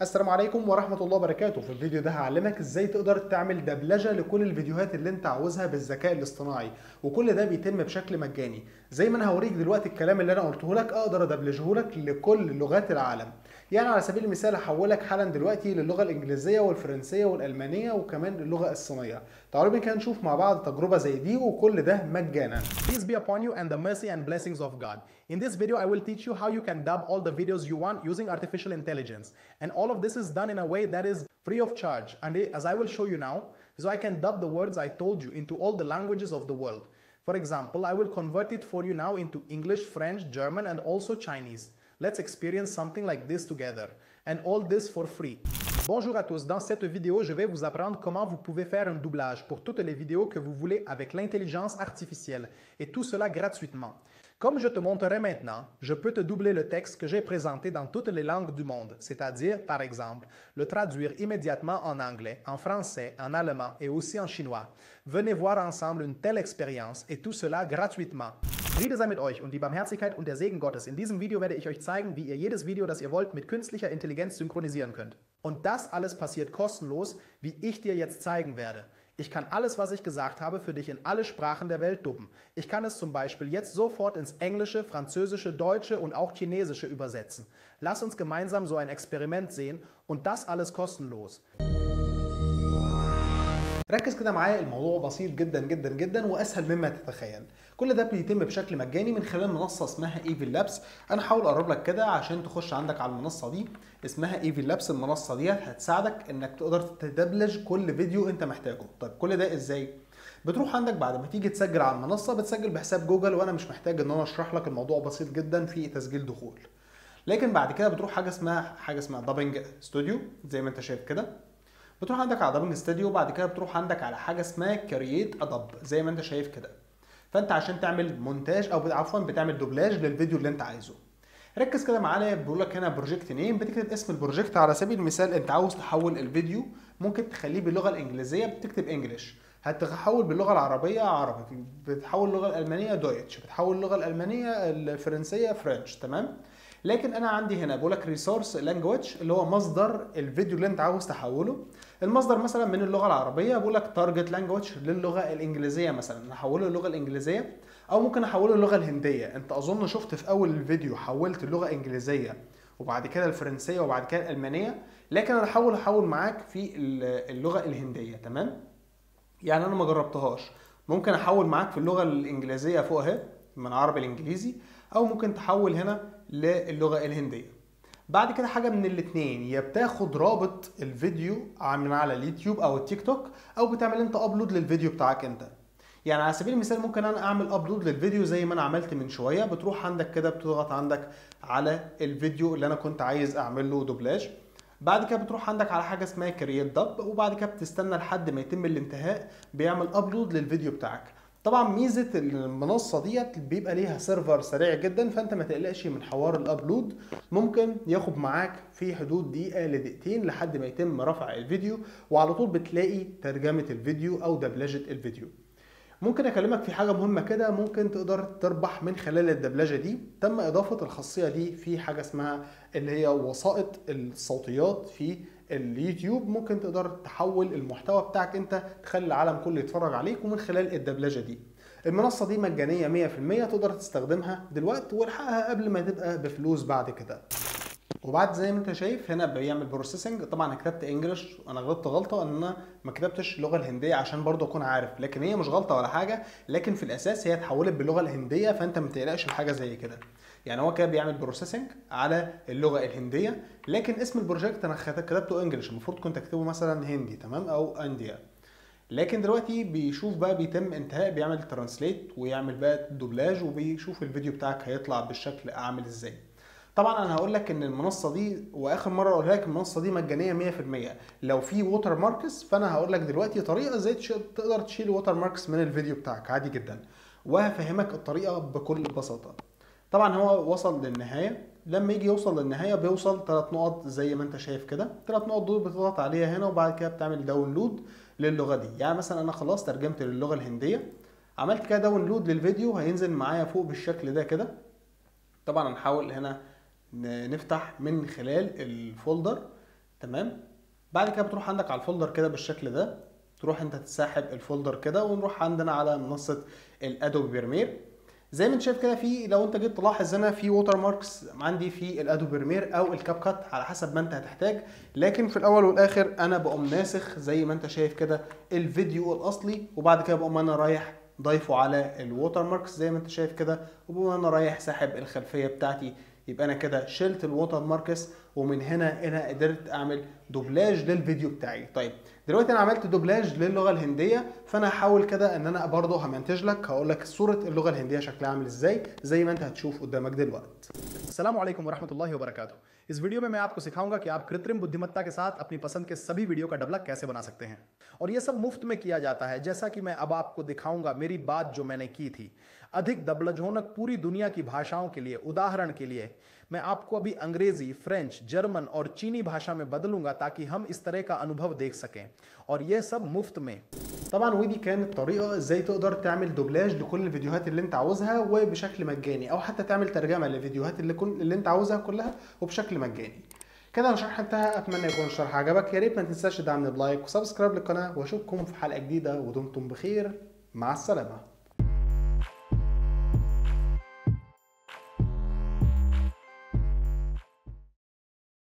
السلام عليكم ورحمة الله وبركاته في الفيديو ده هعلمك ازاي تقدر تعمل دبلجة لكل الفيديوهات اللي انت عاوزها بالذكاء الاصطناعي وكل ده بيتم بشكل مجاني زي ما انا هوريك دلوقتي الكلام اللي انا قلته لك اقدر ادبلجه لك لكل لغات العالم يعني على سبيل المثال هحولك حالا دلوقتي للغة الانجليزية والفرنسية والالمانية وكمان اللغة الصينية تعالوا بينا كده نشوف مع بعض تجربة زي دي وكل ده مجانا Peace be upon you and the mercy and blessings of God. In this video, I will teach you how you can dub all the videos you want using artificial intelligence. And all of this is done in a way that is free of charge. And as I will show you now, so I can dub the words I told you into all the languages of the world. For example, I will convert it for you now into English, French, German, and also Chinese. Let's experience something like this together. And all this for free. Bonjour à tous, dans cette vidéo, je vais vous apprendre comment vous pouvez faire un doublage pour toutes les vidéos que vous voulez avec l'intelligence artificielle et tout cela gratuitement. Comme je te montrerai maintenant, je peux te doubler le texte que j'ai présenté dans toutes les langues du monde, c'est-à-dire, par exemple, le traduire immédiatement en anglais, en français, en allemand et aussi en chinois. Venez voir ensemble une telle expérience et tout cela gratuitement. Friede sei mit euch und die Barmherzigkeit und der Segen Gottes. In diesem Video werde ich euch zeigen, wie ihr jedes Video, das ihr wollt, mit künstlicher Intelligenz synchronisieren könnt. Und das alles passiert kostenlos, wie ich dir jetzt zeigen werde. Ich kann alles, was ich gesagt habe, für dich in alle Sprachen der Welt dubben. Ich kann es zum Beispiel jetzt sofort ins Englische, Französische, Deutsche und auch Chinesische übersetzen. Lass uns gemeinsam so ein Experiment sehen und das alles kostenlos. ركز كده معايا الموضوع بسيط جدا جدا جدا واسهل مما تتخيل كل ده بيتم بشكل مجاني من خلال منصه اسمها ايفل لابس انا هحاول اقرب لك كده عشان تخش عندك على المنصه دي اسمها ايفل لابس المنصه ديت هتساعدك انك تقدر تدبلج كل فيديو انت محتاجه طيب كل ده ازاي بتروح عندك بعد ما تيجي تسجل على المنصه بتسجل بحساب جوجل وانا مش محتاج ان انا اشرح لك الموضوع بسيط جدا في تسجيل دخول لكن بعد كده بتروح حاجه اسمها حاجه اسمها دابنج ستوديو زي ما انت شايف كده بتروح عندك على دابنج ستوديو وبعد كده بتروح عندك على حاجه اسمها كرييت ادب زي ما انت شايف كده فانت عشان تعمل مونتاج او عفوا بتعمل دوبلاج للفيديو اللي انت عايزه ركز كده معايا بيقول لك هنا بروجكت نيم بتكتب اسم البروجكت على سبيل المثال انت عاوز تحول الفيديو ممكن تخليه باللغه الانجليزيه بتكتب انجلش هتحول باللغه العربيه عربي بتحول اللغه الالمانيه دويتش بتحول اللغه الالمانيه الفرنسيه فرنش تمام لكن انا عندي هنا بقول لك ريسورس لانجويج اللي هو مصدر الفيديو اللي انت عاوز تحوله المصدر مثلا من اللغه العربيه بقول لك تارجت لانجويج للغه الانجليزيه مثلا احوله للغه الانجليزيه او ممكن احوله للغه الهنديه انت اظن شفت في اول الفيديو حولت اللغه انجليزيه وبعد كده الفرنسيه وبعد كده الالمانيه لكن انا هحاول احول معاك في اللغه الهنديه تمام يعني انا ما جربتهاش ممكن احول معاك في اللغه الانجليزيه فوق اهي من عربي الانجليزي او ممكن تحول هنا للغه الهنديه بعد كده حاجه من الاثنين يا بتاخد رابط الفيديو من على اليوتيوب او التيك توك او بتعمل انت ابلود للفيديو بتاعك انت يعني على سبيل المثال ممكن انا اعمل ابلود للفيديو زي ما انا عملت من شويه بتروح عندك كده بتضغط عندك على الفيديو اللي انا كنت عايز اعمل له دوبلاج بعد كده بتروح عندك على حاجه اسمها كرييت دب وبعد كده بتستنى لحد ما يتم الانتهاء بيعمل ابلود للفيديو بتاعك طبعا ميزه المنصه ديت بيبقى ليها سيرفر سريع جدا فانت ما تقلقش من حوار الابلود ممكن ياخد معاك في حدود دقيقه لدقيقتين لحد ما يتم رفع الفيديو وعلى طول بتلاقي ترجمه الفيديو او دبلجه الفيديو ممكن اكلمك في حاجه مهمه كده ممكن تقدر تربح من خلال الدبلجه دي تم اضافه الخاصيه دي في حاجه اسمها اللي هي وسائط الصوتيات في اليوتيوب ممكن تقدر تحول المحتوى بتاعك انت تخلي العالم كله يتفرج عليك ومن خلال الدبلجه دي المنصه دي مجانيه 100% تقدر تستخدمها دلوقتي والحقها قبل ما تبقى بفلوس بعد كده وبعد زي ما انت شايف هنا بيعمل بروسيسنج طبعا انا كتبت انجلش انا غلطت غلطه ان انا ما كتبتش اللغه الهنديه عشان برضه اكون عارف لكن هي مش غلطه ولا حاجه لكن في الاساس هي اتحولت باللغه الهنديه فانت ما تقلقش بحاجه زي كده يعني هو كده بيعمل بروسيسنج على اللغه الهنديه لكن اسم البروجكت انا كتبته انجلش المفروض كنت اكتبه مثلا هندي تمام او انديا لكن دلوقتي بيشوف بقى بيتم انتهاء بيعمل ترانسليت ويعمل بقى دوبلاج وبيشوف الفيديو بتاعك هيطلع بالشكل عامل ازاي طبعا انا هقول لك ان المنصه دي واخر مره اقولها لك المنصه دي مجانيه 100% لو في ووتر ماركس فانا هقول لك دلوقتي طريقه ازاي تقدر تشيل ووتر ماركس من الفيديو بتاعك عادي جدا وهفهمك الطريقه بكل بساطه طبعا هو وصل للنهايه لما يجي يوصل للنهايه بيوصل ثلاث نقط زي ما انت شايف كده ثلاث نقط دول بتضغط عليها هنا وبعد كده بتعمل داونلود للغه دي يعني مثلا انا خلاص ترجمت للغه الهنديه عملت كده داونلود للفيديو هينزل معايا فوق بالشكل ده كده طبعا هنحاول هنا نفتح من خلال الفولدر تمام بعد كده بتروح عندك على الفولدر كده بالشكل ده تروح انت تسحب الفولدر كده ونروح عندنا على منصه الادوبي بريمير زي ما انت شايف كده في لو انت جيت تلاحظ هنا في ووتر ماركس عندي في الادوبي بريمير او الكاب كات على حسب ما انت هتحتاج لكن في الاول والاخر انا بقوم ناسخ زي ما انت شايف كده الفيديو الاصلي وبعد كده بقوم انا رايح ضايفه على الووتر ماركس زي ما انت شايف كده وبقوم انا رايح ساحب الخلفيه بتاعتي يبقى انا كده شلت الووتر ماركس ومن هنا انا قدرت اعمل دوبلاج للفيديو بتاعي طيب دلوقتي انا عملت دوبلاج للغه الهنديه فانا هحاول كده ان انا برضه همنتج لك هقول لك صوره اللغه الهنديه شكلها عامل ازاي زي ما انت هتشوف قدامك دلوقتي अस्सलाम वालेकुम वरहमतुल्लाहि वबरकातुहू इस वीडियो में मैं आपको सिखाऊंगा कि आप कृत्रिम बुद्धिमत्ता के साथ अपनी पसंद के सभी वीडियो का डबला कैसे बना सकते हैं और ये सब मुफ्त में किया जाता है जैसा कि मैं अब आपको दिखाऊंगा मेरी बात जो मैंने की थी अधिक दबलजोनक पूरी दुनिया की भाषाओं के लिए उदाहरण के लिए मैं आपको अभी अंग्रेजी फ्रेंच जर्मन और चीनी भाषा में बदलूंगा ताकि हम इस तरह का अनुभव देख सकें और ये सब मुफ्त में طبعا ودي كانت طريقه ازاي تقدر تعمل دوبلاج لكل الفيديوهات اللي انت عاوزها وبشكل مجاني او حتى تعمل ترجمه للفيديوهات اللي كن... اللي انت عاوزها كلها وبشكل مجاني كده انا الشرح انتهى اتمنى يكون الشرح عجبك يا ريت ما تنساش تدعمني بلايك وسبسكرايب للقناه واشوفكم في حلقه جديده ودمتم بخير مع السلامه